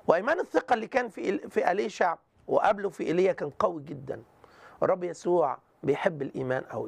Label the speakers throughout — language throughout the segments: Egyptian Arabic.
Speaker 1: وايمان الثقه اللي كان في في اليشع وقبله في ايليا كان قوي جدا الرب يسوع بيحب الايمان قوي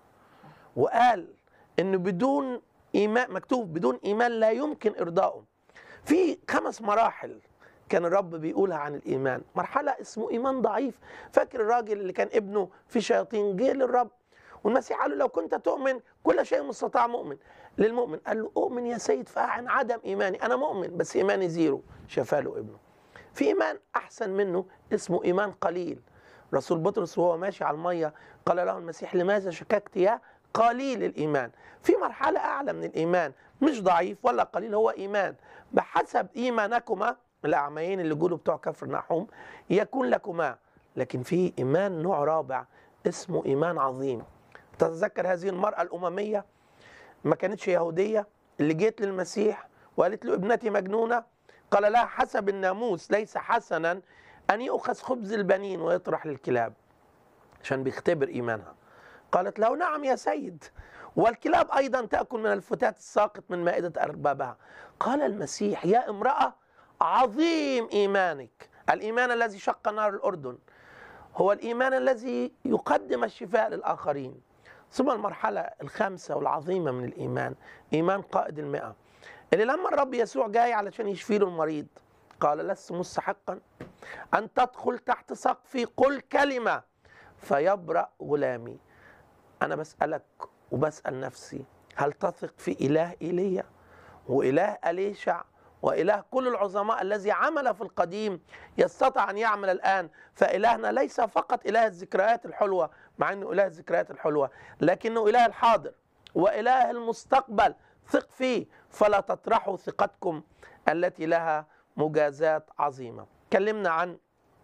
Speaker 1: وقال انه بدون ايمان مكتوب بدون ايمان لا يمكن ارضائه في خمس مراحل كان الرب بيقولها عن الايمان مرحله اسمه ايمان ضعيف فاكر الراجل اللي كان ابنه في شياطين جه للرب والمسيح قال له لو كنت تؤمن كل شيء مستطاع مؤمن للمؤمن قال له اؤمن يا سيد فاعن عدم ايماني انا مؤمن بس ايماني زيرو شفى له ابنه في ايمان احسن منه اسمه ايمان قليل رسول بطرس وهو ماشي على الميه قال له المسيح لماذا شككت يا قليل الايمان في مرحله اعلى من الايمان مش ضعيف ولا قليل هو ايمان بحسب ايمانكما الاعميين اللي جولوا بتوع كفر نحوم يكون لكما لكن في ايمان نوع رابع اسمه ايمان عظيم تتذكر هذه المراه الامميه ما كانتش يهوديه اللي جيت للمسيح وقالت له ابنتي مجنونه قال لها حسب الناموس ليس حسنا ان يؤخذ خبز البنين ويطرح للكلاب عشان بيختبر ايمانها قالت له نعم يا سيد والكلاب ايضا تاكل من الفتات الساقط من مائده اربابها قال المسيح يا امراه عظيم ايمانك الايمان الذي شق نار الاردن هو الايمان الذي يقدم الشفاء للاخرين ثم المرحله الخامسه والعظيمه من الايمان ايمان قائد المئه اللي لما الرب يسوع جاي علشان يشفي له المريض قال لست مستحقا ان تدخل تحت سقفي قل كلمه فيبرأ غلامي انا بسالك وبسال نفسي هل تثق في اله ايليا واله اليشع واله كل العظماء الذي عمل في القديم يستطيع ان يعمل الان فالهنا ليس فقط اله الذكريات الحلوه مع انه اله الذكريات الحلوه لكنه اله الحاضر واله المستقبل ثق فيه فلا تطرحوا ثقتكم التي لها مجازات عظيمه كلمنا عن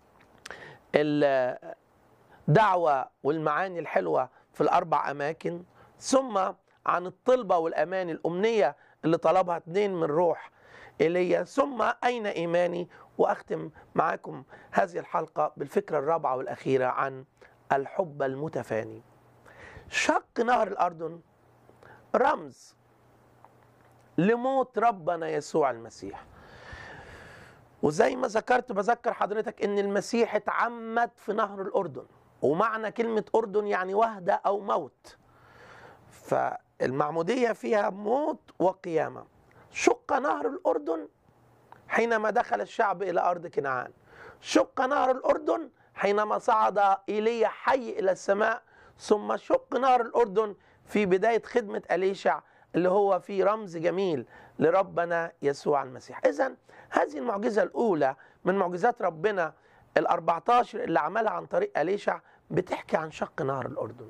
Speaker 1: الدعوه والمعاني الحلوه في الاربع اماكن ثم عن الطلبه والاماني الامنيه اللي طلبها اثنين من روح ايليا ثم اين ايماني واختم معاكم هذه الحلقه بالفكره الرابعه والاخيره عن الحب المتفاني شق نهر الاردن رمز لموت ربنا يسوع المسيح وزي ما ذكرت بذكر حضرتك ان المسيح اتعمد في نهر الاردن ومعنى كلمه اردن يعني وهده او موت فالمعموديه فيها موت وقيامه شق نهر الأردن حينما دخل الشعب إلى أرض كنعان شق نهر الأردن حينما صعد إيليا حي إلى السماء ثم شق نهر الأردن في بداية خدمة أليشع اللي هو في رمز جميل لربنا يسوع المسيح إذا هذه المعجزة الأولى من معجزات ربنا ال 14 اللي عملها عن طريق أليشع بتحكي عن شق نهر الأردن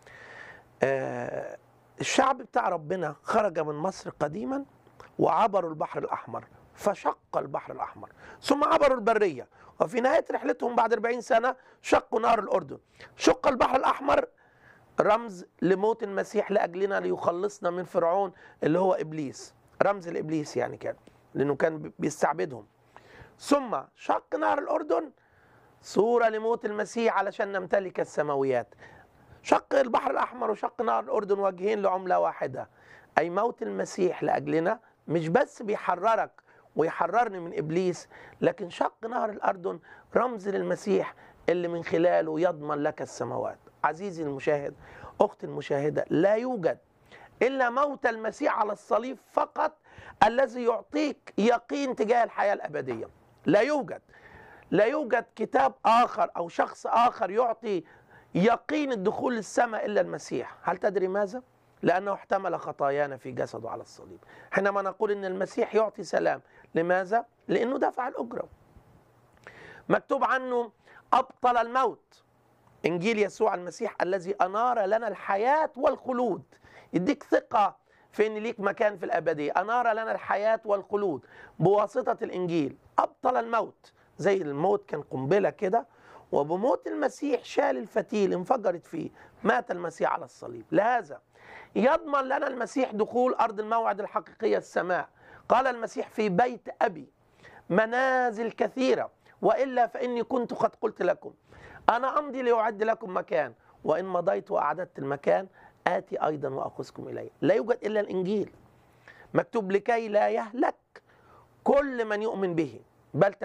Speaker 1: آه الشعب بتاع ربنا خرج من مصر قديما وعبروا البحر الأحمر فشق البحر الأحمر ثم عبروا البرية وفي نهاية رحلتهم بعد 40 سنة شقوا نهر الأردن شق البحر الأحمر رمز لموت المسيح لأجلنا ليخلصنا من فرعون اللي هو إبليس رمز لإبليس يعني كان لأنه كان بيستعبدهم ثم شق نهر الأردن صورة لموت المسيح علشان نمتلك السماويات شق البحر الأحمر وشق نهر الأردن وجهين لعملة واحدة أي موت المسيح لأجلنا مش بس بيحررك ويحررني من ابليس لكن شق نهر الاردن رمز للمسيح اللي من خلاله يضمن لك السماوات عزيزي المشاهد اختي المشاهده لا يوجد الا موت المسيح على الصليب فقط الذي يعطيك يقين تجاه الحياه الابديه لا يوجد لا يوجد كتاب اخر او شخص اخر يعطي يقين الدخول للسماء الا المسيح هل تدري ماذا لأنه احتمل خطايانا في جسده على الصليب حينما نقول أن المسيح يعطي سلام لماذا؟ لأنه دفع الأجرة مكتوب عنه أبطل الموت إنجيل يسوع المسيح الذي أنار لنا الحياة والخلود يديك ثقة في أن ليك مكان في الأبدية أنار لنا الحياة والخلود بواسطة الإنجيل أبطل الموت زي الموت كان قنبلة كده وبموت المسيح شال الفتيل انفجرت فيه مات المسيح على الصليب لهذا يضمن لنا المسيح دخول أرض الموعد الحقيقية السماء قال المسيح في بيت أبي منازل كثيرة وإلا فإني كنت قد قلت لكم أنا أمضي لأعد لكم مكان وإن مضيت وأعددت المكان آتي أيضا وأخذكم إلي لا يوجد إلا الإنجيل مكتوب لكي لا يهلك كل من يؤمن به بل